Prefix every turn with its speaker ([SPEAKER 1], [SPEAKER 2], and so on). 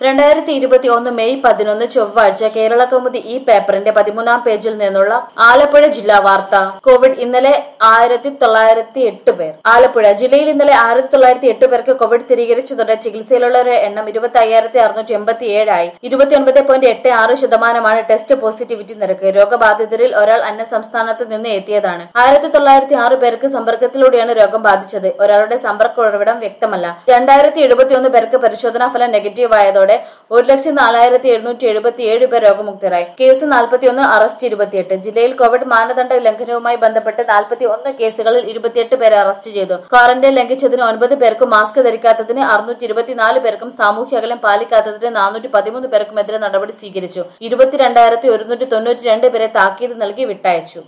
[SPEAKER 1] രണ്ടായിരത്തി ഇരുപത്തി ഒന്ന് മെയ് പതിനൊന്ന് ചൊവ്വാഴ്ച കേരള കൗമുദി ഈ പേപ്പറിന്റെ പതിമൂന്നാം പേജിൽ നിന്നുള്ള ആലപ്പുഴ ജില്ലാ വാർത്ത കോവിഡ് ഇന്നലെ ആയിരത്തി തൊള്ളായിരത്തി എട്ട് പേർ ആലപ്പുഴ ജില്ലയിൽ ഇന്നലെ ആയിരത്തി തൊള്ളായിരത്തി എട്ട് പേർക്ക് കോവിഡ് സ്ഥിരീകരിച്ചതോടെ ചികിത്സയിലുള്ളവരുടെ എണ്ണം ഇരുപത്തി അയ്യായിരത്തി അറുന്നൂറ്റി എൺപത്തി ഏഴായി ഇരുപത്തിയൊൻപത് പോയിന്റ് എട്ട് ആറ് ശതമാനമാണ് ടെസ്റ്റ് പോസിറ്റിവിറ്റി നിരക്ക് രോഗബാധിതരിൽ ഒരാൾ അന്യ സംസ്ഥാനത്ത് നിന്ന് എത്തിയതാണ് ആയിരത്തി തൊള്ളായിരത്തി ആറ് പേർക്ക് സമ്പർക്കത്തിലൂടെയാണ് രോഗം ബാധിച്ചത് ഒരാളുടെ സമ്പർക്ക ഉറവിടം വ്യക്തമല്ല രണ്ടായിരത്തി എഴുപത്തിയൊന്ന് പേർക്ക് പരിശോധനാ ഫലം നെഗറ്റീവ് ആയതോടെ ഒരു ലക്ഷത്തി നാലായിരത്തി എഴുന്നൂറ്റി എഴുപത്തി ഏഴ് പേർ രോഗമുക്തരായി കേസ് നാൽപ്പത്തിയൊന്ന് അറസ്റ്റ് ഇരുപത്തിയെട്ട് ജില്ലയിൽ കോവിഡ് മാനദണ്ഡ ലംഘനവുമായി ബന്ധപ്പെട്ട് നാൽപ്പത്തി ഒന്ന് കേസുകളിൽ ഇരുപത്തിയെട്ട് പേരെ അറസ്റ്റ് ചെയ്തു ക്വാറന്റൈൻ ലംഘിച്ചതിന് ഒൻപത് പേർക്കും മാസ്ക് ധരിക്കാത്തതിന് അറുന്നൂറ്റി ഇരുപത്തിനാല് പേർക്കും സാമൂഹ്യ അകലം പാലിക്കാത്തതിന് നാനൂറ്റി പതിമൂന്ന് പേർക്കുമെതിരെ നടപടി സ്വീകരിച്ചു ഇരുപത്തിരണ്ടായിരത്തി ഒരുന്നൂറ്റി തൊണ്ണൂറ്റി രണ്ട് പേരെ താക്കീത് നൽകി വിട്ടയച്ചു